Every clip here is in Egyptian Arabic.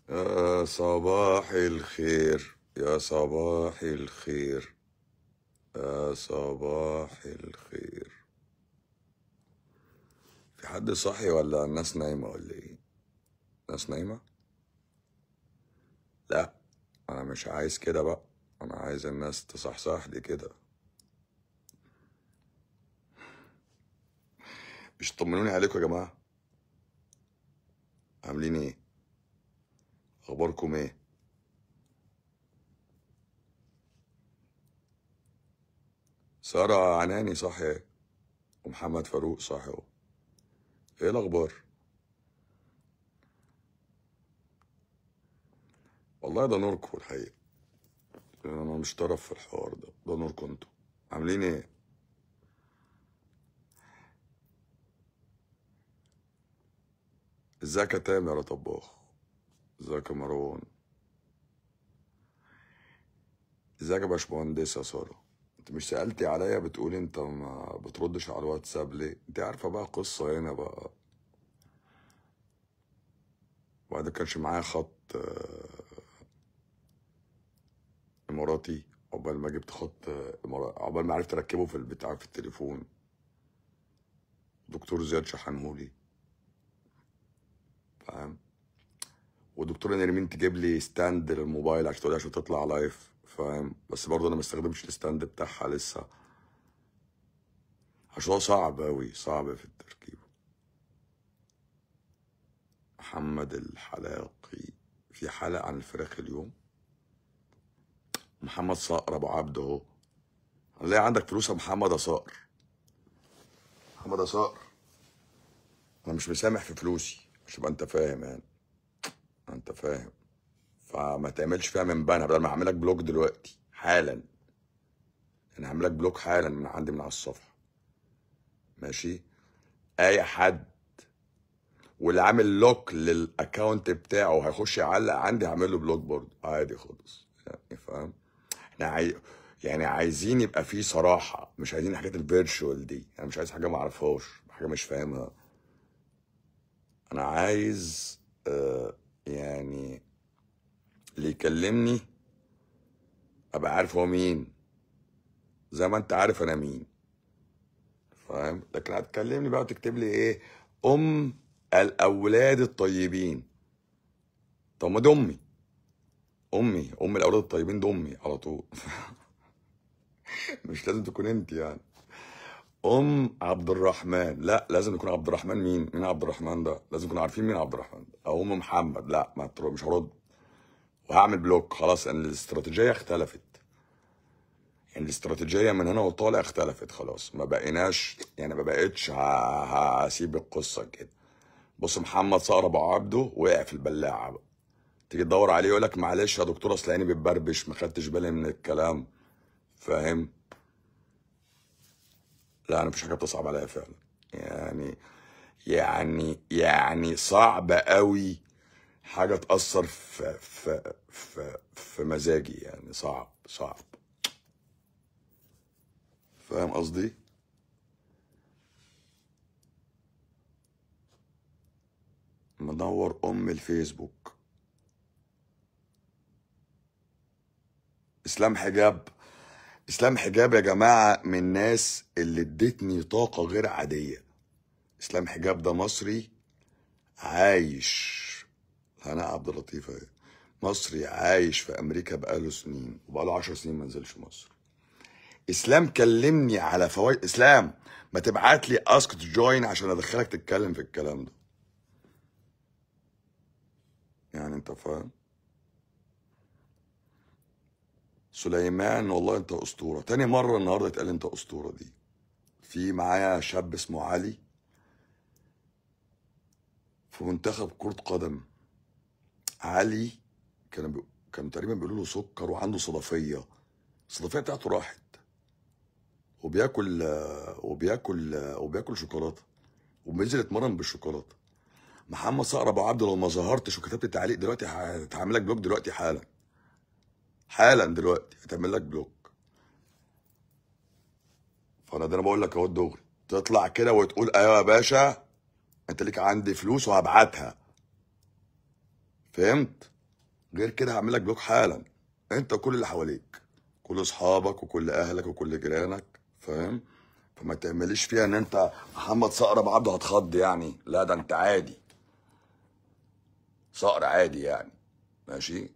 يا صباح الخير يا صباح الخير يا صباح الخير في حد صاحي ولا الناس نايمة ولا ايه؟ الناس نايمة؟ لا انا مش عايز كده بقى انا عايز الناس تصحصح لي كده مش طمنوني عليكم يا جماعة عاملين ايه؟ اخباركم ايه؟ سارة عناني صاحية ومحمد فاروق صاحي اهو ايه الاخبار؟ والله ده نوركم الحقيقة انا مش طرف في الحوار ده ده نوركم انتوا عاملين ايه؟ ازيك يا تامر يا طباخ ازيك يا مروان ازيك يا باشمهندس يا سارة انت مش سألتي عليا بتقولي انت ما بتردش على الواتساب ليه انت عارفة بقى قصة هنا بقى وبعد كانش معايا خط آه، اماراتي عقبال ما جبت خط آه، إمارا- عقبال ما عرفت اركبه في البتاع في التليفون دكتور زياد شحنهولي فاهم ودكتوره نرمين تجيب لي ستاند للموبايل عشان تقول عشان تطلع لايف فاهم بس برضه انا ما استخدمش الستاند بتاعها لسه عشان هو صعب اوي صعب في التركيب محمد الحلاقي في حلقة عن الفراخ اليوم محمد صقر ابو عبد اهو هنلاقي عندك فلوس يا محمد يا صقر محمد يا صقر انا مش مسامح في فلوسي عشان تبقى انت فاهم يعني انت فاهم فما تعملش فيها من بنا بدل ما اعمل لك بلوك دلوقتي حالا انا هعمل لك بلوك حالا من عندي من على الصفحه ماشي اي حد واللي عامل لوك للاكونت بتاعه هيخش يعلق عندي هعمل له بلوك برضه عادي خالص يعني فاهم احنا عاي... يعني عايزين يبقى في صراحه مش عايزين الحاجات الفيرتشوال دي انا مش عايز حاجه ما اعرفهاش حاجه مش فاهمها انا عايز آه يعني اللي يكلمني ابقى عارف هو مين زي ما انت عارف انا مين فاهم لكن هتكلمني بقى وتكتب لي ايه ام الاولاد الطيبين طب ما دي امي امي ام الاولاد الطيبين دي امي على طول مش لازم تكون انت يعني ام عبد الرحمن لا لازم يكون عبد الرحمن مين مين عبد الرحمن ده لازم نكون عارفين مين عبد الرحمن ده او ام محمد لا ما تر- مش هرد وهعمل بلوك خلاص ان الاستراتيجيه اختلفت يعني الاستراتيجيه من هنا وطالع اختلفت خلاص ما بقيناش يعني ما بقتش ه- ه- هسيب القصه كده بص محمد صقر ابو عبده وقع في البلاعه بقى تيجي تدور عليه يقول لك معلش يا دكتور اصل عيني بتبربش ما خدتش بالي من الكلام فاهم لا انا مفيش حاجه بتصعب عليا فعلا يعني يعني يعني صعب قوي حاجه تاثر في في في في مزاجي يعني صعب صعب فاهم قصدي مدور ام الفيسبوك اسلام حجاب اسلام حجاب يا جماعه من الناس اللي ادتني طاقه غير عاديه اسلام حجاب ده مصري عايش هناء عبد اللطيف اهي مصري عايش في امريكا بقاله سنين وبقاله 10 سنين ما نزلش مصر اسلام كلمني على فوائد اسلام ما تبعت لي اسك تو جوين عشان ادخلك تتكلم في الكلام ده يعني انت فاهم سليمان والله انت اسطوره تاني مره النهارده اتقال انت اسطوره دي في معايا شاب اسمه علي في منتخب كرة قدم علي كان بي... كان تقريبا بيقولوا له سكر وعنده صدفية الصدفية بتاعته راحت وبياكل آه، وبياكل آه، وبياكل شوكولاتة وبينزل يتمرن بالشوكولاتة محمد صقر ابو عبد لو ما ظهرتش وكتبت تعليق دلوقتي هتعمل لك بلوك دلوقتي حالا حالا دلوقتي هتعمل لك بلوك فانا ده انا بقول لك اهو الدغري تطلع كده وتقول ايوه يا باشا انت ليك عندي فلوس وهبعتها فهمت غير كده هعمل لك بلوك حالا انت وكل اللي حواليك كل اصحابك وكل اهلك وكل جيرانك فاهم فما تعمليش فيها ان انت محمد صقر ابو عبده هتخض يعني لا ده انت عادي صقر عادي يعني ماشي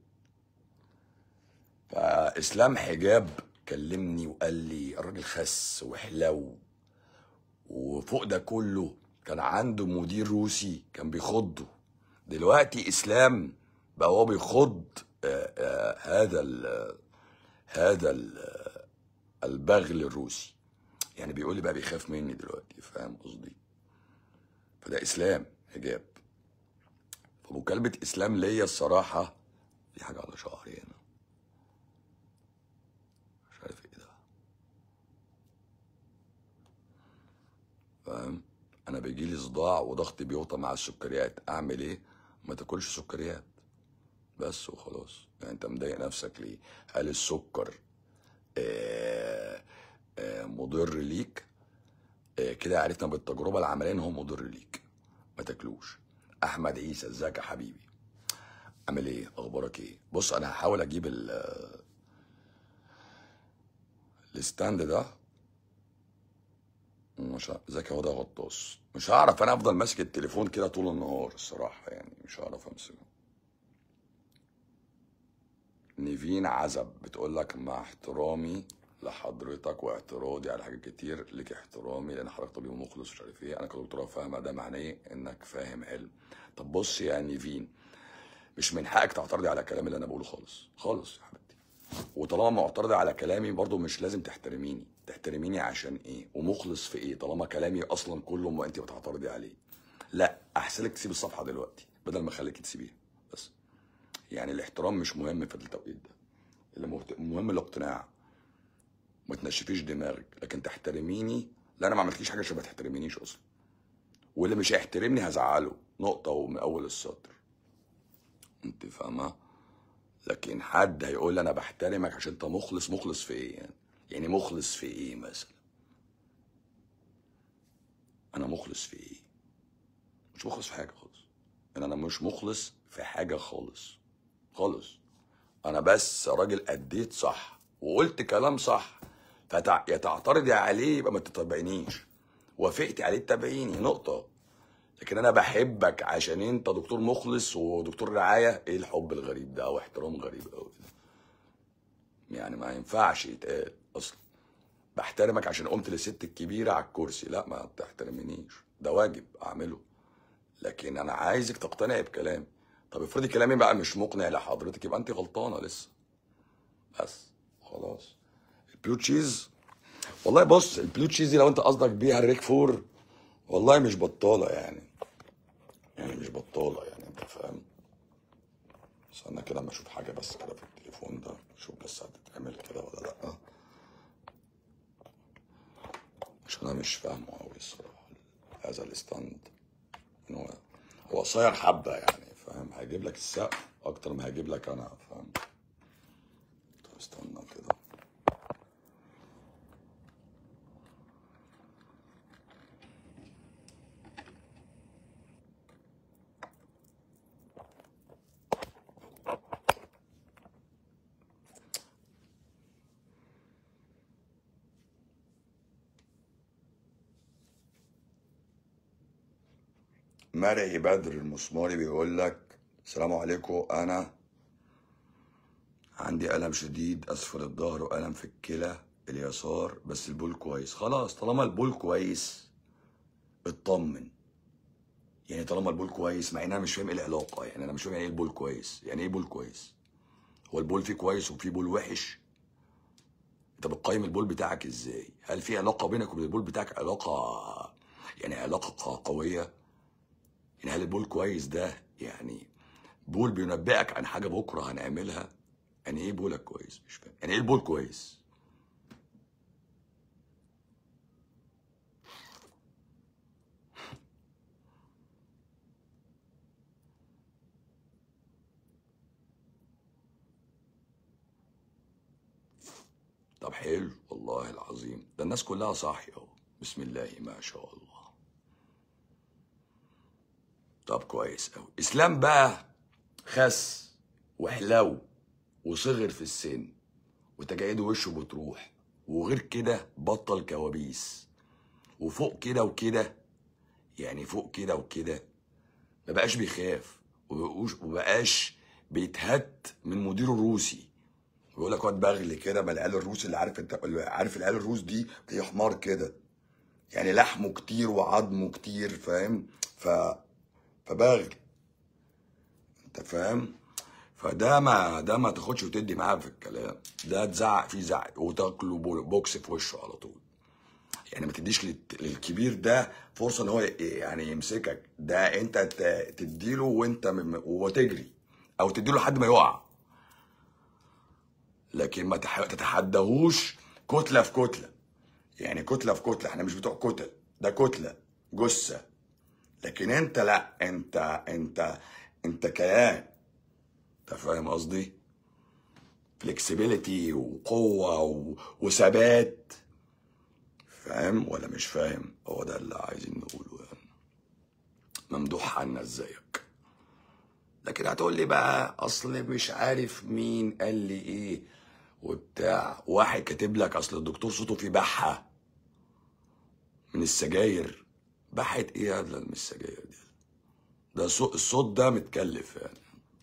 فاسلام حجاب كلمني وقال لي الراجل خس وحلو وفوق ده كله كان عنده مدير روسي كان بيخضه دلوقتي اسلام بقى هو بيخض آه، آه، هذا ال هذا ال البغل الروسي يعني بيقول لي بقى بيخاف مني دلوقتي فاهم قصدي فده اسلام حجاب فمكالمة اسلام ليا الصراحة في حاجة على شعري هنا مش عارف ايه ده فاهم انا بيجي لي صداع وضغطي بيوطى مع السكريات اعمل ايه ما تاكلش سكريات بس وخلاص يعني انت مضايق نفسك ليه هل السكر آه آه مضر ليك آه كده عرفنا بالتجربه العمليه ان هو مضر ليك ما تاكلوش احمد عيسى ازيك يا حبيبي عامل ايه اخبارك ايه بص انا هحاول اجيب ال- الستاند ده مش ه- ازيك يا هدى غطاس مش هعرف انا افضل ماسك التليفون كده طول النهار الصراحه يعني مش هعرف امسكه نيفين عزب بتقول لك مع احترامي لحضرتك واعتراضي على حاجات كتير لك احترامي لان حضرتك طبيب مخلص ومش عارف ايه انا كدكتوره فاهمه ده معناه ايه انك فاهم علم طب بص يا نيفين مش من حقك تعترضي على الكلام اللي انا بقوله خالص خالص يا حبيبتي وطالما معترضة على كلامي برضو مش لازم تحترميني تحترميني عشان ايه ومخلص في ايه طالما كلامي اصلا كله ما انت بتعترضي عليه لا احسن لك تسيب الصفحه دلوقتي بدل ما اخليكي تسيبيها بس يعني الاحترام مش مهم في التوقيت ده اللي مهت- مهم الاقتناع ما تنشفيش دماغك لكن تحترميني لا انا ما عملتليش حاجه عشان ما تحترمينيش اصلا واللي مش هيحترمني هزعله نقطه ومن اول السطر انت فاهمه لكن حد هيقول لي انا بحترمك عشان انت مخلص مخلص في ايه يعني يعني مخلص في ايه مثلا انا مخلص في ايه مش مخلص في حاجه خالص انا انا مش مخلص في حاجه خالص خالص انا بس راجل اديت صح وقلت كلام صح فتع... يا تعترضي عليه يبقى ما تتابعنيش وافقتي عليه تتابعيني نقطه لكن انا بحبك عشان انت دكتور مخلص ودكتور رعايه ايه الحب الغريب ده او احترام غريب قوي ده يعني ما ينفعش يتقال اصلا بحترمك عشان قمت للست الكبيره على الكرسي لا ما تحترمنيش ده واجب اعمله لكن انا عايزك تقتنعي بكلامي طب افرضي كلامي بقى مش مقنع لحضرتك يبقى انت غلطانه لسه بس خلاص البلو تشيز والله بص البلو تشيز دي لو انت قصدك بيها الريك فور والله مش بطاله يعني يعني مش بطاله يعني انت فاهم استنى كده اما اشوف حاجه بس كده في التليفون ده اشوف بس هتتعمل كده ولا لا عشان انا مش فاهمه قوي الصراحه هذا الستاند إن هو هو قصير حبه يعني فاهم هيجيب لك السقف اكتر ما هيجيب لك انا فاهم طب استنى كده مرعي بدر المسماري بيقول لك السلام عليكم انا عندي ألم شديد أسفل الظهر وألم في الكلى اليسار بس البول كويس خلاص طالما البول كويس اطمن يعني طالما البول كويس مع ان انا مش فاهم ايه العلاقه يعني انا مش فاهم يعني ايه البول كويس يعني ايه بول كويس هو البول فيه كويس وفيه بول وحش انت بتقيم البول بتاعك ازاي هل في علاقه بينك وبين البول بتاعك علاقه يعني علاقه قويه يعني هل البول كويس ده يعني بول بينبئك عن حاجه بكره هنعملها يعني ايه بولك كويس مش فاهم يعني ايه البول كويس طب حلو والله العظيم ده الناس كلها صاحية اهو بسم الله ما شاء الله طب كويس قوي اسلام بقى خس وحلو وصغر في السن وتجاعيد وشه بتروح وغير كده بطل كوابيس وفوق كده وكده يعني فوق كده وكده ما بقاش بيخاف ومبقوش- ومبقاش بيتهت من مديره الروسي بيقول لك واد بغل كده ما العيال الروس اللي عارف انت اللي عارف العيال الروس دي هي حمار كده يعني لحمه كتير وعظمه كتير فاهم ف فبغل انت فاهم فده ما ده ما تاخدش وتدي معاه في الكلام ده تزعق فيه زعق وتاكله بو- بوكس في وشه على طول يعني ما تديش للت- للكبير ده فرصه ان هو ي- يعني يمسكك ده انت ت- تديله وانت م- وتجري او تديله لحد ما يقع لكن ما تح- تتحداهوش كتله في كتله يعني كتله في كتله احنا مش بتوع كتل ده كتله جثه لكن انت لا انت انت انت كيان انت فاهم قصدي فلكسبيليتي وقوه و... وثبات فاهم ولا مش فاهم هو ده اللي عايزين نقوله يعني ممدوح عنا ازيك لكن هتقول لي بقى اصل مش عارف مين قال لي ايه وبتاع واحد كاتب لك اصل الدكتور صوته فيه بحه من السجاير بحه ايه يا من السجاير دي ده صوت الصوت ده متكلف يعني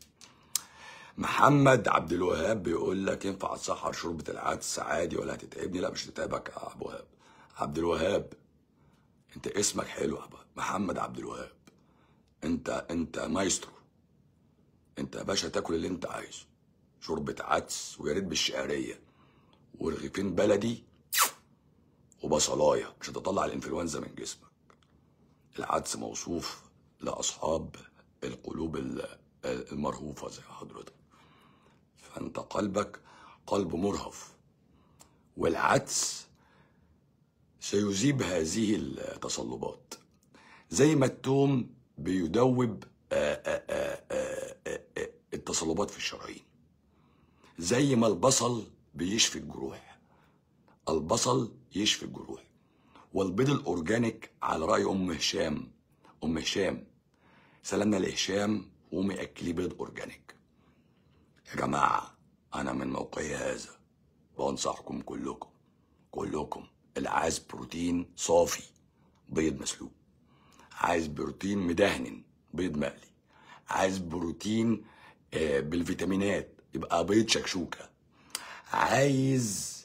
محمد عبد الوهاب بيقول لك ينفع تسحر شوربه العدس عادي ولا هتتعبني لا مش هتتعبك يا ابو وهاب عبد الوهاب انت اسمك حلو يا أبو وهاب. محمد عبد الوهاب انت انت مايسترو انت يا باشا تاكل اللي انت عايزه شوربه عدس ويا ريت بالشعريه ورغيفين بلدي وبصلايه عشان تطلع الانفلونزا من جسمك العدس موصوف لاصحاب القلوب ال- المرهوفه زي حضرتك فانت قلبك قلب مرهف والعدس سيذيب هذه التصلبات زي ما التوم بيدوب آه، آه، آه، آه، آه، آه، التصلبات في الشرايين زي ما البصل بيشفي الجروح البصل يشفي الجروح والبيض الاورجانيك على راي ام هشام ام هشام سلامنا لهشام قومي اكلي بيض اورجانيك يا جماعه انا من موقعي هذا بنصحكم كلكم كلكم اللي عايز بروتين صافي بيض مسلوق عايز بروتين مدهن بيض مقلي عايز بروتين آه، بالفيتامينات يبقى بيض شكشوكه عايز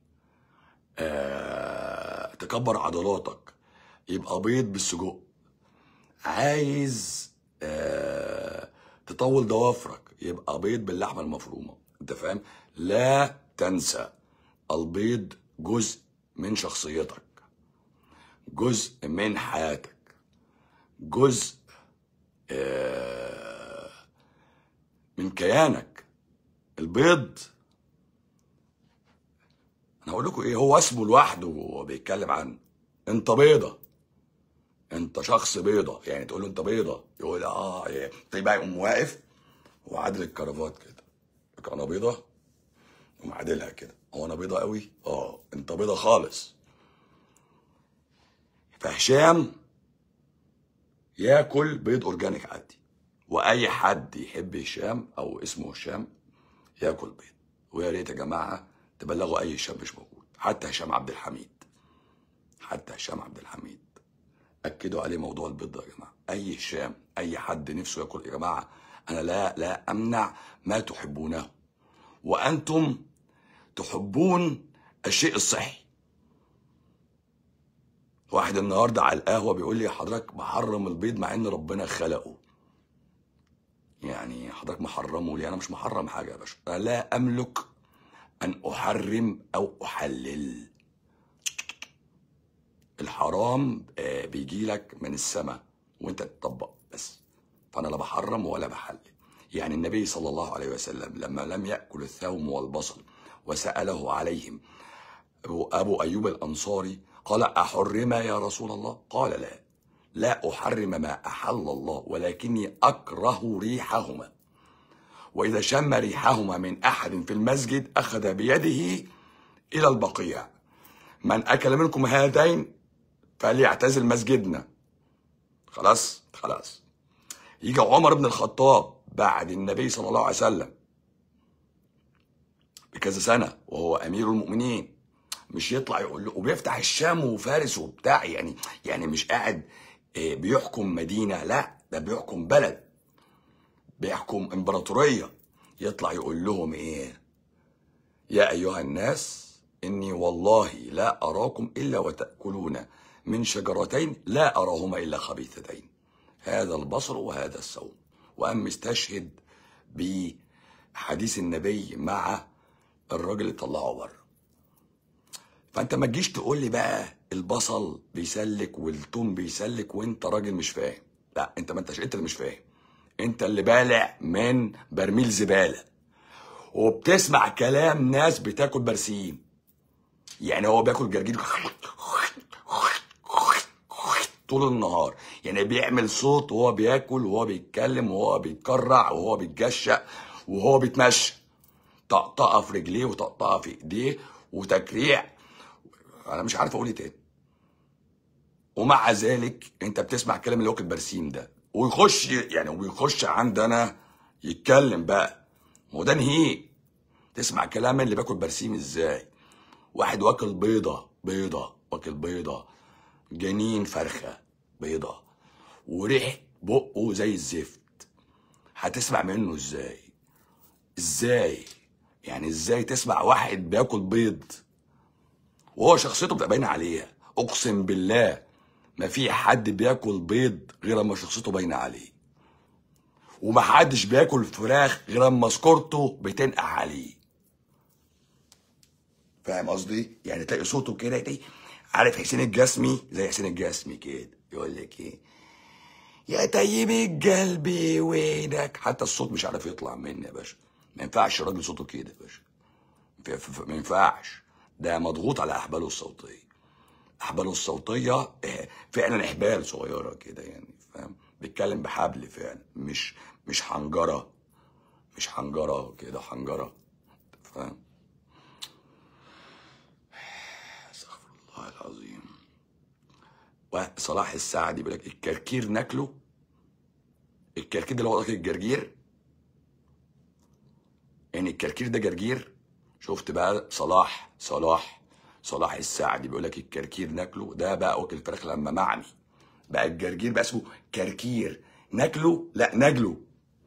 آه، تكبر عضلاتك يبقى بيض بالسجق عايز آه، تطول ضوافرك يبقى بيض باللحمه المفرومه انت فاهم لا تنسى البيض جزء من شخصيتك جزء من حياتك جزء آه، من كيانك البيض انا هقول لكم ايه هو اسمه لوحده وهو بيتكلم عن انت بيضه انت شخص بيضه يعني تقول له انت بيضه يقول اه إيه. تبقى يقوم واقف وعادل الكرافات كده يقول انا بيضه يقوم عادلها كده هو انا بيضه قوي اه انت بيضه خالص فهشام ياكل بيض اورجانيك عادي واي حد يحب هشام او اسمه هشام ياكل بيض ويا ريت يا جماعه تبلغوا اي هشام مش موجود حتى هشام عبد الحميد حتى هشام عبد الحميد اكدوا عليه موضوع البيض ده يا جماعه اي هشام اي حد نفسه ياكل يا جماعه انا لا لا امنع ما تحبونه وانتم تحبون الشيء الصحي واحد النهارده على القهوه بيقول لي حضرتك محرم البيض مع ان ربنا خلقه يعني حضرتك محرمه ليه انا مش محرم حاجه يا باشا انا لا املك ان احرم او احلل الحرام آه، بيجي لك من السماء وانت تطبق بس فانا لا بحرم ولا بحلل يعني النبي صلى الله عليه وسلم لما لم ياكل الثوم والبصل وساله عليهم أبو, أبو أيوب الأنصاري قال أحرم يا رسول الله قال لا لا أحرم ما أحل الله ولكني أكره ريحهما وإذا شم ريحهما من أحد في المسجد أخذ بيده إلى البقيع من أكل منكم هذين فليعتزل مسجدنا خلاص خلاص يجي عمر بن الخطاب بعد النبي صلى الله عليه وسلم بكذا سنه وهو امير المؤمنين مش يطلع يقول له وبيفتح الشام وفارس وبتاع يعني يعني مش قاعد آه، بيحكم مدينه لا ده بيحكم بلد بيحكم امبراطوريه يطلع يقول لهم ايه يا ايها الناس اني والله لا اراكم الا وتاكلون من شجرتين لا اراهما الا خبيثتين هذا البصر وهذا السوم وقام مستشهد بحديث النبي مع الراجل اللي طلعه بره فانت ما تجيش تقول لي بقى البصل بيسلك والثوم بيسلك وانت راجل مش فاهم لا انت ما انتش انت اللي مش فاهم انت اللي بالع من برميل زباله وبتسمع كلام ناس بتاكل برسيم يعني هو بياكل جرجير طول النهار يعني بيعمل صوت وهو بياكل وهو بيتكلم وهو بيتكرع وهو بيتجشأ وهو بيتمشى طقطقه في رجليه وطقطقه في ايديه وتكريع انا مش عارف اقول ايه تاني ومع ذلك انت بتسمع كلام اللي واكل برسيم ده ويخش يعني ويخش عندنا يتكلم بقى هو ده نهيق تسمع كلام اللي باكل برسيم ازاي واحد واكل بيضه بيضه واكل بيضه جنين فرخه بيضه وريحه بقه زي الزفت هتسمع منه ازاي ازاي يعني ازاي تسمع واحد بياكل بيض وهو شخصيته بتبقى باينه عليها اقسم بالله ما في حد بياكل بيض غير اما شخصيته باينه عليه ومحدش بياكل فراخ غير اما سكورته بتنقع عليه فاهم قصدي يعني تلاقي صوته كده تلاقي عارف حسين الجسمي زي حسين الجسمي كده يقول لك ايه يا طيب القلب وينك حتى الصوت مش عارف يطلع مني يا باشا ما ينفعش الراجل صوته كده يا باشا ف- ف- ف- ما ينفعش ده مضغوط على احباله الصوتيه احباله الصوتيه آه، فعلا احبال صغيره كده يعني فاهم بيتكلم بحبل فعلا مش مش حنجره مش حنجره كده حنجره فاهم استغفر الله العظيم وصلاح السعدي بيقول لك الكركير ناكله الكركير ده اللي هو الجرجير يعني الكركير ده جرجير شفت بقى صلاح صلاح صلاح السعدي بيقول لك الكركير ناكله ده بقى واكل الفراخ لما معمي بقى الجرجير بقى اسمه كركير ناكله لا نجله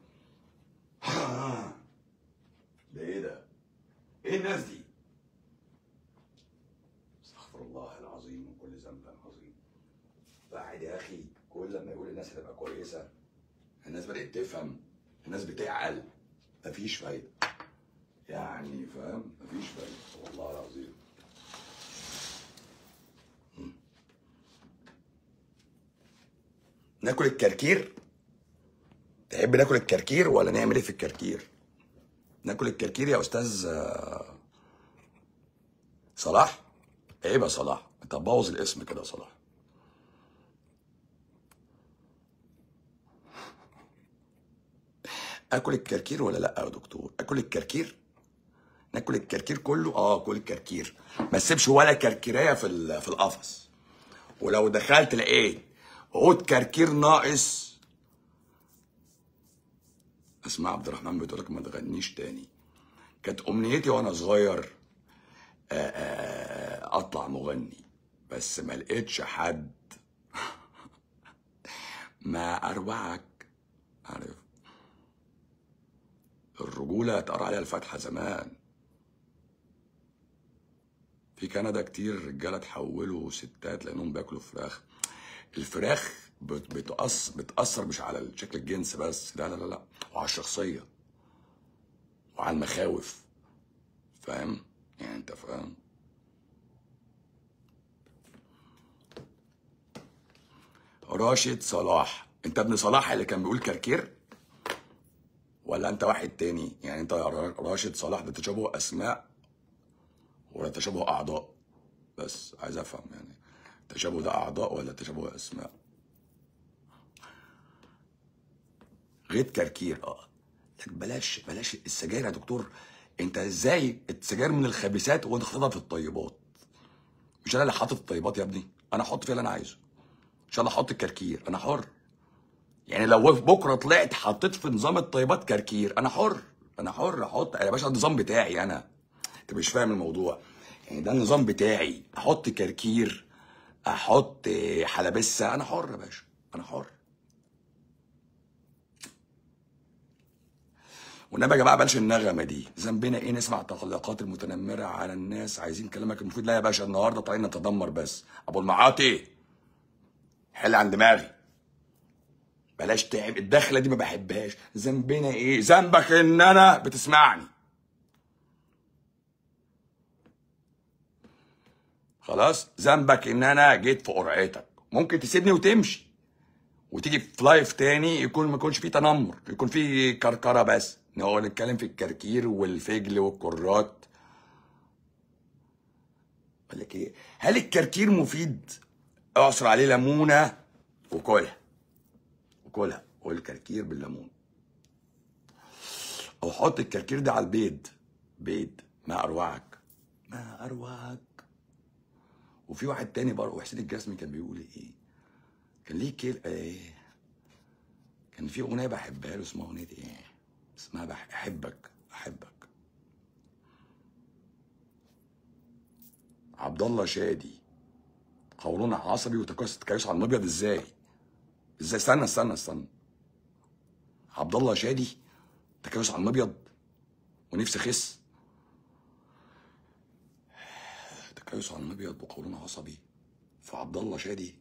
ده ايه ده؟ ايه الناس دي؟ استغفر الله العظيم من كل ذنب عظيم واحد يا اخي كل لما يقول الناس هتبقى كويسه الناس بدات تفهم الناس بتعقل مفيش فايده يعني فاهم مفيش فايده والله العظيم مم. ناكل الكركير تحب ناكل الكركير ولا نعمل ايه في الكركير ناكل الكركير يا استاذ آه، صلاح عيب يا صلاح انت بوظ الاسم كده يا صلاح اكل الكركير ولا لا يا دكتور اكل الكركير ناكل الكركير كله اه كل الكركير ما تسيبش ولا كركيريه في ال- في القفص ولو دخلت لقيت عود كركير ناقص اسماء عبد الرحمن بتقول لك ما تغنيش تاني كانت امنيتي وانا صغير آه، آه، اطلع مغني بس ما لقيتش حد ما اروعك عارف الرجوله اتقرا عليها الفاتحه زمان في كندا كتير رجاله اتحولوا ستات لانهم بياكلوا فراخ الفراخ بت- بتأث بتأثر مش على شكل الجنس بس لا لا لا لا وعلى الشخصية وعلى المخاوف فاهم يعني انت فاهم راشد صلاح انت ابن صلاح اللي كان بيقول كركير ولا انت واحد تاني يعني انت را- راشد صلاح ده تشابه اسماء ولا تشابه اعضاء بس عايز افهم يعني التشابه ده اعضاء ولا تشابه اسماء غيط كركير اه لك بلاش بلاش السجاير يا دكتور انت ازاي السجاير من الخبيثات وانت حاططها في الطيبات مش انا اللي حاطط الطيبات يا ابني انا احط فيها اللي انا عايزه ان شاء الله احط الكركير انا حر يعني لو بكره طلعت حطيت في نظام الطيبات كركير انا حر انا حر احط يا باشا النظام بتاعي انا انت مش فاهم الموضوع يعني ده النظام بتاعي احط كركير احط حلبسه انا حر يا باشا انا حر والنبي يا جماعه بلاش النغمه دي ذنبنا ايه نسمع التعليقات المتنمره على الناس عايزين كلامك المفيد لا يا باشا النهارده طالعين نتدمر بس ابو المعاطي حل عن دماغي بلاش تعب الدخله دي ما بحبهاش ذنبنا ايه ذنبك ان انا بتسمعني خلاص ذنبك ان انا جيت في قرعتك ممكن تسيبني وتمشي وتيجي في لايف تاني يكون ما يكونش فيه تنمر يكون فيه كركره بس نقعد نتكلم في الكركير والفجل والكرات اقول لك ايه هل الكركير مفيد اعصر عليه ليمونه وكلها وكلها والكركير بالليمون او حط الكركير ده على البيض بيض ما اروعك ما اروعك وفي واحد تاني برضه وحسين الجسمي كان بيقول ايه كان ليه كده ايه كان في اغنيه بحبها له اسمها اغنيه ايه اسمها بحبك احبك عبد الله شادي قولون عصبي وتكيس على المبيض ازاي ازاي استنى استنى استنى عبد الله شادي تكيس على المبيض ونفسي خس تكيس على المبيض وقولون عصبي فعبد الله شادي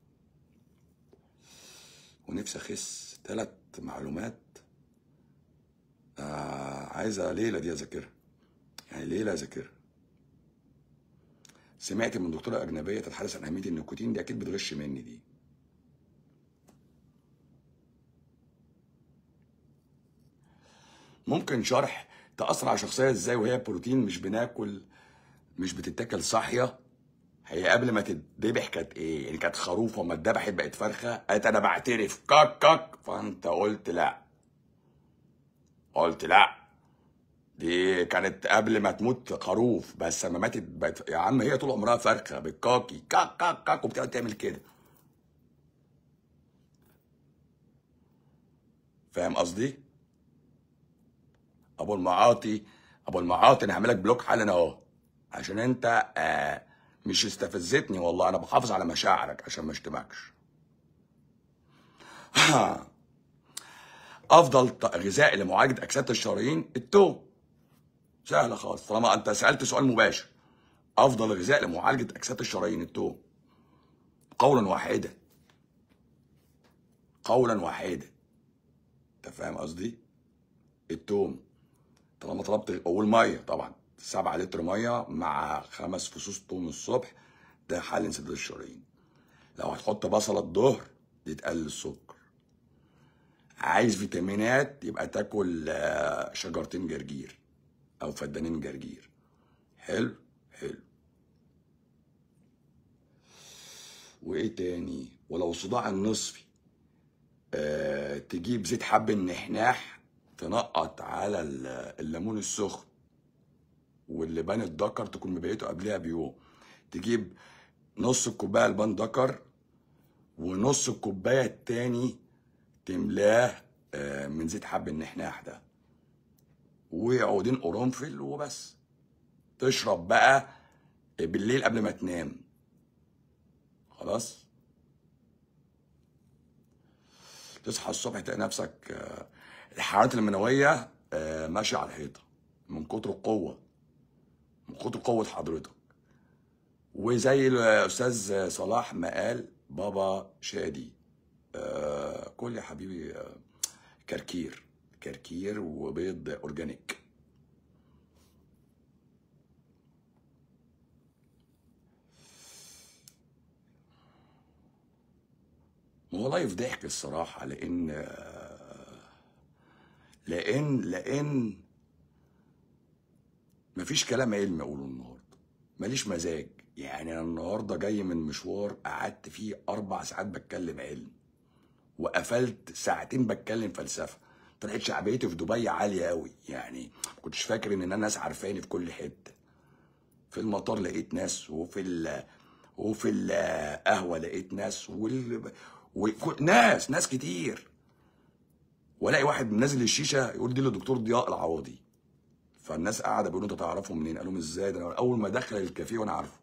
ونفسي اخس ثلاث معلومات آه عايزه ليله دي اذاكرها يعني ليله اذاكرها سمعت من دكتوره اجنبيه تتحدث عن اهميه النيكوتين دي اكيد بتغش مني دي ممكن شرح تاثر على شخصيه ازاي وهي بروتين مش بناكل مش بتتاكل صاحيه هي قبل ما تتذبح كانت ايه يعني كانت خروف وما اتذبحت بقت فرخه قالت انا بعترف كك كك فانت قلت لا قلت لا دي كانت قبل ما تموت خروف بس لما ماتت بقت يا عم هي طول عمرها فرخه بالكاكي كاك كاك كاك وبتقعد تعمل كده فاهم قصدي؟ ابو المعاطي ابو المعاطي انا هعمل لك بلوك حالا اهو عشان انت آه مش استفزتني والله انا بحافظ على مشاعرك عشان ما اشتمكش افضل غذاء لمعالجه اكسده الشرايين التوم سهله خالص طالما انت سالت سؤال مباشر افضل غذاء لمعالجه اكسده الشرايين التوم قولا واحدا قولا واحدا انت فاهم قصدي التوم طالما طلبت والميه طبعا 7 لتر ميه مع خمس فصوص توم الصبح ده حل انسداد الشرايين لو هتحط بصله الظهر دي تقلل السكر عايز فيتامينات يبقى تاكل شجرتين جرجير او فدانين جرجير حلو حلو وايه تاني ولو صداع النصفي أه تجيب زيت حب النحناح تنقط على الليمون السخن واللبان الدكر تكون مبيته قبلها بيوم تجيب نص الكوبايه لبان دكر ونص الكوبايه التاني تملاه من زيت حب النحناح ده وعودين قرنفل وبس تشرب بقى بالليل قبل ما تنام خلاص تصحى الصبح تلاقي نفسك الحرارات المنويه ماشيه على الحيطه من كتر القوه من كتر قوه حضرتك وزي الاستاذ صلاح ما قال بابا شادي آه كل يا حبيبي آه كركير كركير وبيض اورجانيك والله يفضحك الصراحة لأن لأن لأن مفيش كلام علمي أقوله النهاردة ماليش مزاج يعني أنا النهاردة جاي من مشوار قعدت فيه أربع ساعات بتكلم علم وقفلت ساعتين بتكلم فلسفة طلعت شعبيتي في دبي عالية قوي يعني كنتش فاكر إن الناس عارفاني في كل حتة في المطار لقيت ناس وفي ال وفي القهوة لقيت ناس وال... وكل... ناس ناس كتير والاقي واحد منزل الشيشه يقول دي للدكتور ضياء العوضي فالناس قاعده بيقولوا انت تعرفه منين؟ قال لهم ازاي ده انا اول ما دخل الكافيه وانا عارفه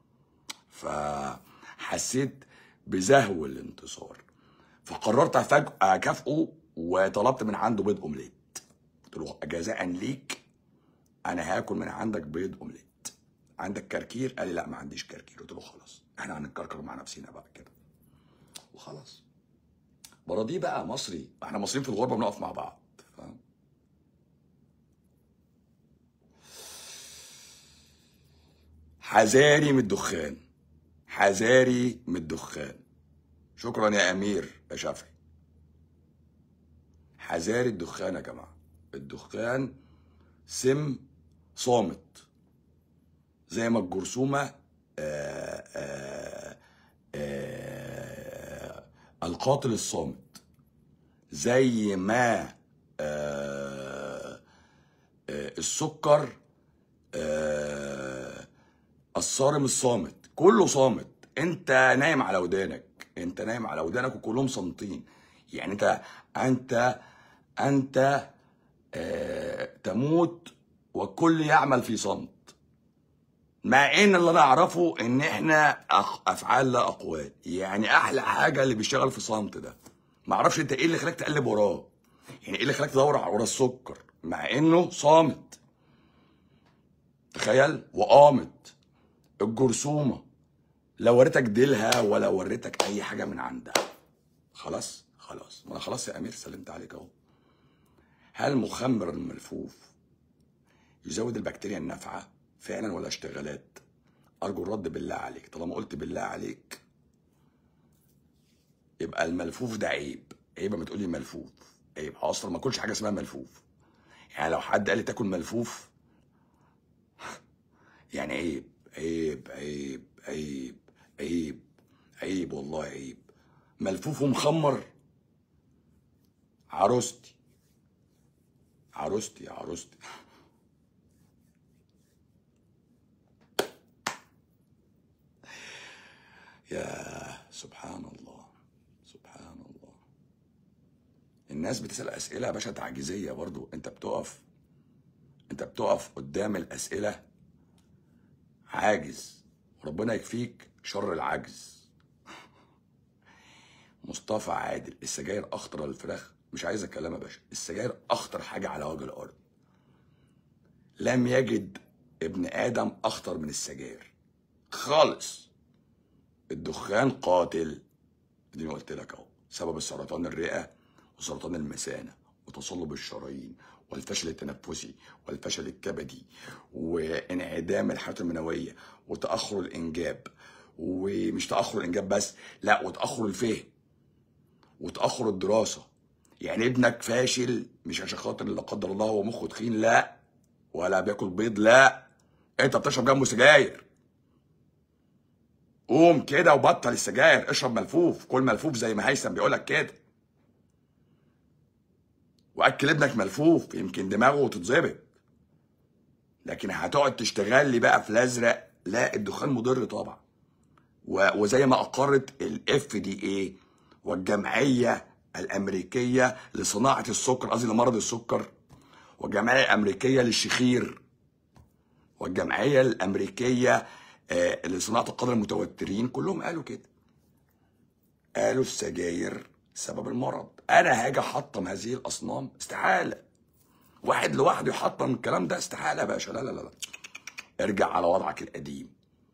فحسيت بزهو الانتصار فقررت فجأة اكافئه وطلبت من عنده بيض اومليت قلت له جزاء ليك انا هاكل من عندك بيض اومليت عندك كركير قال لي لا ما عنديش كركير قلت له خلاص احنا هنتكركر مع نفسنا بقى كده وخلاص براضيه بقى مصري احنا مصريين في الغربه بنقف مع بعض فاهم حذاري من الدخان حذاري من الدخان شكرا يا امير يا شافعي حذاري الدخان يا جماعه الدخان سم صامت زي ما الجرثومه آآ آآ آآ القاتل الصامت زي ما آآ آآ السكر آآ الصارم الصامت كله صامت انت نايم على ودانك انت نايم على ودانك وكلهم صامتين يعني انت انت انت آه تموت والكل يعمل في صمت مع ان اللي انا اعرفه ان احنا أخ- افعال لا اقوال يعني احلى حاجه اللي بيشتغل في صمت ده ما اعرفش انت ايه اللي خلاك تقلب وراه يعني ايه اللي خلاك تدور على ورا السكر مع انه صامت تخيل وقامت الجرثومه لا وريتك ديلها ولا وريتك اي حاجه من عندها خلاص خلاص ما انا خلاص يا امير سلمت عليك اهو هل مخمر الملفوف يزود البكتيريا النافعه فعلا ولا اشتغالات ارجو الرد بالله عليك طالما قلت بالله عليك يبقى الملفوف ده عيب عيب ما تقولي ملفوف عيب اصلا ما اكلش حاجه اسمها ملفوف يعني لو حد قال لي تاكل ملفوف يعني عيب عيب عيب عيب عيب عيب والله عيب ملفوف ومخمر عروستي عروستي عروستي يا سبحان الله سبحان الله الناس بتسأل أسئلة يا باشا تعجيزية برضو انت بتقف انت بتقف قدام الأسئلة عاجز ربنا يكفيك شر العجز مصطفى عادل السجاير اخطر للفراخ مش عايز الكلام يا باشا السجاير اخطر حاجه على وجه الارض لم يجد ابن ادم اخطر من السجاير خالص الدخان قاتل دي قلت لك اهو سبب السرطان الرئه وسرطان المثانه وتصلب الشرايين والفشل التنفسي والفشل الكبدي وانعدام الحالات المنويه وتاخر الانجاب ومش تاخر الانجاب بس لا وتاخر الفهم وتاخر الدراسه يعني ابنك فاشل مش عشان خاطر لا قدر الله هو مخه تخين لا ولا بياكل بيض لا انت بتشرب جنبه سجاير قوم كده وبطل السجاير اشرب ملفوف كل ملفوف زي ما هيثم بيقولك كده واكل ابنك ملفوف يمكن دماغه تتظبط لكن هتقعد تشتغل لي بقى في الازرق لا الدخان مضر طبعا و- وزي ما اقرت الاف دي اي والجمعيه الامريكيه لصناعه السكر قصدي لمرض السكر والجمعيه الامريكيه للشخير والجمعيه الامريكيه آه، لصناعه القدر المتوترين كلهم قالوا كده قالوا السجاير سبب المرض انا هاجي احطم هذه الاصنام استحاله واحد لوحده يحطم الكلام ده استحاله يا باشا لا لا لا لا ارجع على وضعك القديم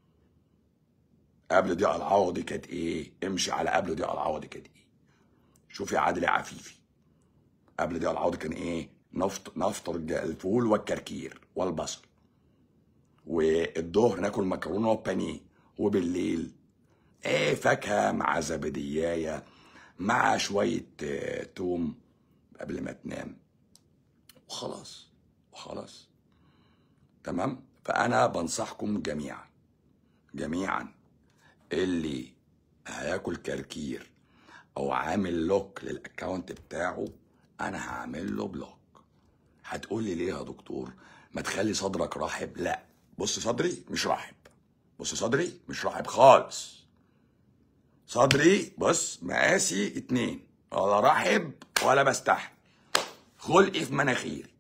قبل ضياء العوضي كانت ايه امشي على قبل ضياء العوضي كانت ايه شوف يا عادل يا عفيفي قبل ضياء العوضي كان ايه نفط نفطر الج- الفول والكركير والبصل والظهر ناكل مكرونه وبانيه وبالليل ايه فاكهه مع زبديايه مع شويه آه، توم قبل ما تنام وخلاص وخلاص تمام فانا بنصحكم جميعا جميعا اللي هياكل كركير او عامل لوك للاكونت بتاعه انا هعمل له بلوك هتقول لي ليه يا دكتور ما تخلي صدرك رحب لا بص صدري مش رحب بص صدري مش رحب خالص صدري بص مقاسي اتنين ولا رحب ولا بستحمل خلقي في مناخيري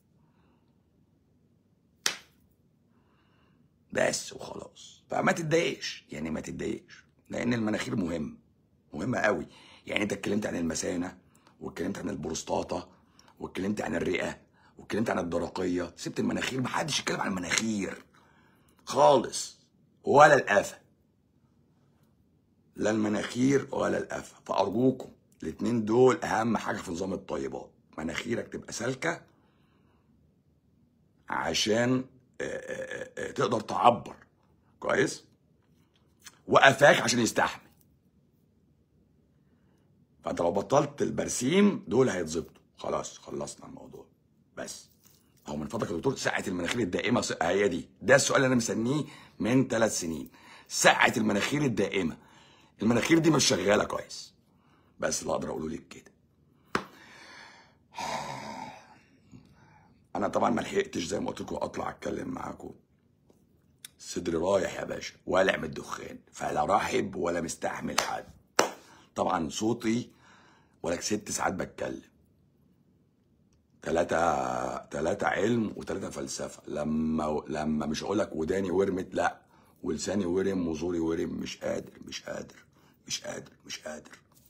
بس وخلاص فما تتضايقش يعني ما تتضايقش لان المناخير مهم مهمه قوي يعني انت اتكلمت عن المثانه واتكلمت عن البروستاتا واتكلمت عن الرئه واتكلمت عن الدرقيه سبت المناخير ما حدش يتكلم عن المناخير خالص ولا القفا لا المناخير ولا القفا فارجوكم الاتنين دول اهم حاجه في نظام الطيبات مناخيرك تبقى سالكه عشان آه، آه، آه، تقدر تعبر كويس وقفاك عشان يستحمل فانت لو بطلت البرسيم دول هيتظبطوا خلاص خلصنا الموضوع بس هو من فضلك يا دكتور سعه المناخير الدائمه س- هي دي ده السؤال اللي انا مستنيه من ثلاث سنين سعه المناخير الدائمه المناخير دي مش شغاله كويس بس اللي اقدر اقوله لك كده انا طبعا ما لحقتش زي ما قلت لكم اطلع اتكلم معاكم صدري رايح يا باشا والع من الدخان فلا راحب ولا مستحمل حد طبعا صوتي ولك ست ساعات بتكلم تلاتة تلاتة علم وتلاتة فلسفة لما لما مش هقول لك وداني ورمت لا ولساني ورم وزوري ورم مش قادر مش قادر مش قادر مش قادر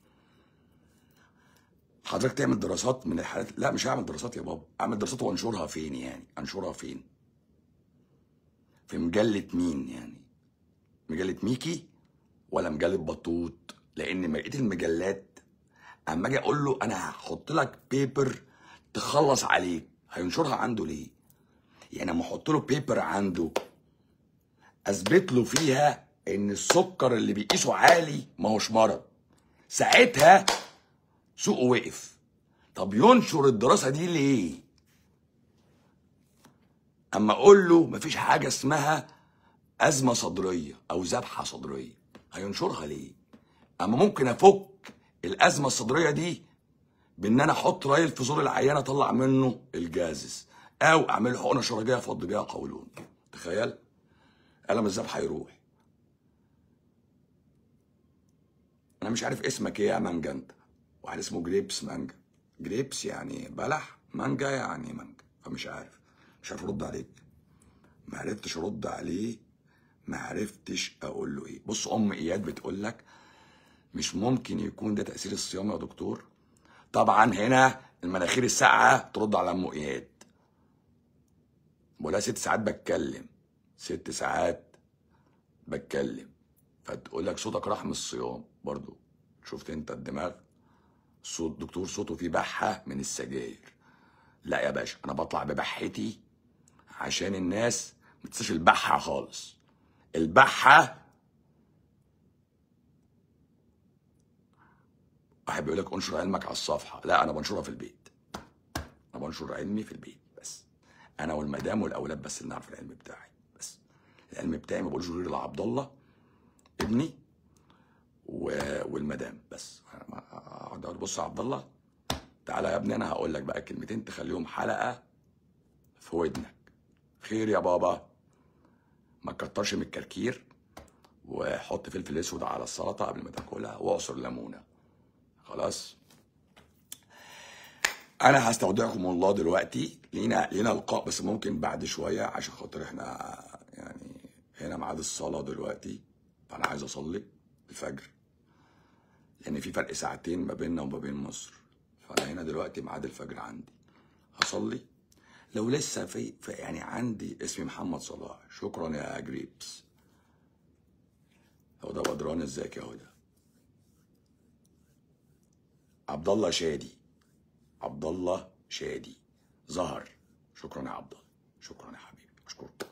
حضرتك تعمل دراسات من الحالات لا مش هعمل دراسات يا بابا اعمل دراسات وانشرها فين يعني انشرها فين في مجلة مين يعني مجلة ميكي ولا مجلة بطوط لان بقيه المجلات اما اجي اقول له انا هحط لك بيبر تخلص عليك هينشرها عنده ليه يعني اما احط له بيبر عنده اثبت له فيها ان السكر اللي بيقيسه عالي ما هوش مرض ساعتها سوقه وقف طب ينشر الدراسه دي ليه اما اقول له مفيش حاجه اسمها ازمه صدريه او ذبحه صدريه هينشرها ليه اما ممكن افك الازمه الصدريه دي بان انا احط رايل في زور العيان اطلع منه الجازس او اعمل له حقنه شرجيه افضي بيها قولون تخيل الم الذبح هيروح انا مش عارف اسمك ايه يا مانجا انت واحد اسمه جريبس مانجا جريبس يعني بلح مانجا يعني مانجا فمش عارف مش عارف ارد عليك ما عرفتش ارد عليه ما عرفتش اقول له ايه بص ام اياد بتقول لك مش ممكن يكون ده تاثير الصيام يا دكتور طبعا هنا المناخير الساقعه ترد على ام اياد بقولها ست ساعات بتكلم ست ساعات بتكلم فتقول لك صوتك راح من الصيام برضو شفت انت الدماغ صوت دكتور صوته فيه بحه من السجاير لا يا باشا انا بطلع ببحتي عشان الناس ما تنساش البحه خالص البحه واحد بيقول لك انشر علمك على الصفحه لا انا بنشرها في البيت انا بنشر علمي في البيت بس انا والمدام والاولاد بس اللي نعرف العلم بتاعي بس العلم بتاعي ما بقولوش غير لعبد الله ابني و... والمدام بس أنا اقعد اقول بص يا عبد الله تعالى يا ابني انا هقول لك بقى كلمتين تخليهم حلقه في ودنك خير يا بابا ما تكترش من الكركير وحط فلفل اسود على السلطه قبل ما تاكلها واعصر ليمونه خلاص انا هستودعكم الله دلوقتي لينا لينا لقاء بس ممكن بعد شويه عشان خاطر احنا يعني هنا ميعاد الصلاه دلوقتي فانا عايز اصلي الفجر لان في فرق ساعتين ما بيننا وما بين مصر فانا هنا دلوقتي ميعاد الفجر عندي هصلي لو لسه في, في يعني عندي اسمي محمد صلاح شكرا يا جريبس هدى بدران ازيك يا هدى عبد الله شادي عبد الله شادي ظهر شكرا يا عبد الله شكرا يا حبيبي اشكرك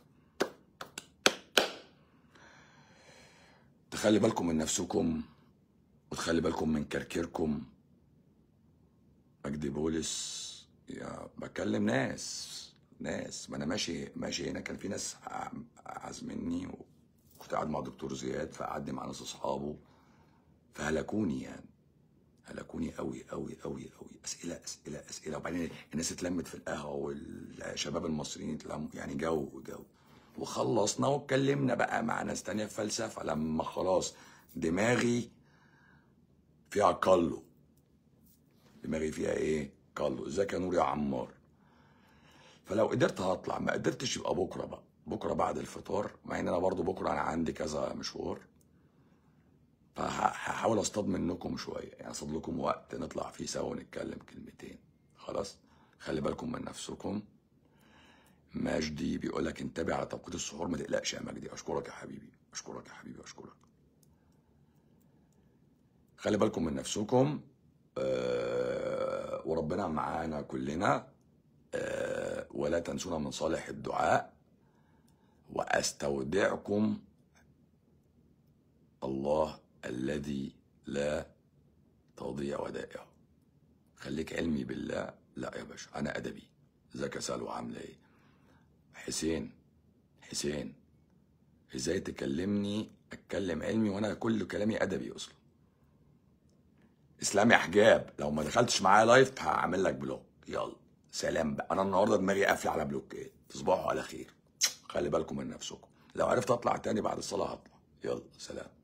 تخلي بالكم من نفسكم وتخلي بالكم من كركيركم مجدي بولس يا بكلم ناس ناس ما انا ماشي ماشي هنا كان في ناس ع- عازميني وكنت قاعد مع دكتور زياد فقعدني مع ناس اصحابه فهلكوني يعني هلكوني قوي قوي قوي قوي اسئله اسئله اسئله وبعدين الناس اتلمت في القهوه والشباب المصريين اتلموا يعني جو جو وخلصنا واتكلمنا بقى مع ناس تانية في فلسفه لما خلاص دماغي فيها كلو دماغي فيها ايه؟ كارلو ازيك يا نور يا عمار فلو قدرت هطلع ما قدرتش يبقى بكره بقى بكره بعد الفطار مع ان انا برضو بكره انا عندي كذا مشوار فهحاول اصطاد منكم شويه يعني اصطاد لكم وقت نطلع فيه سوا ونتكلم كلمتين خلاص خلي بالكم من نفسكم مجدي بيقول لك انتبه على توقيت السحور ما تقلقش يا مجدي اشكرك يا حبيبي اشكرك يا حبيبي اشكرك خلي بالكم من نفسكم آه، وربنا معانا كلنا آه، ولا تنسونا من صالح الدعاء واستودعكم الله الذي لا تضيع ودائعه خليك علمي بالله لا يا باشا انا ادبي ازيك يا سلوى عامله ايه حسين حسين ازاي تكلمني اتكلم علمي وانا كل كلامي ادبي اصلا اسلامي حجاب لو ما دخلتش معايا لايف هعمل لك بلوك يلا سلام بقى انا النهارده دماغي قافله على بلوكات تصبحوا على خير خلي بالكم من نفسكم لو عرفت اطلع تاني بعد الصلاه هطلع يلا سلام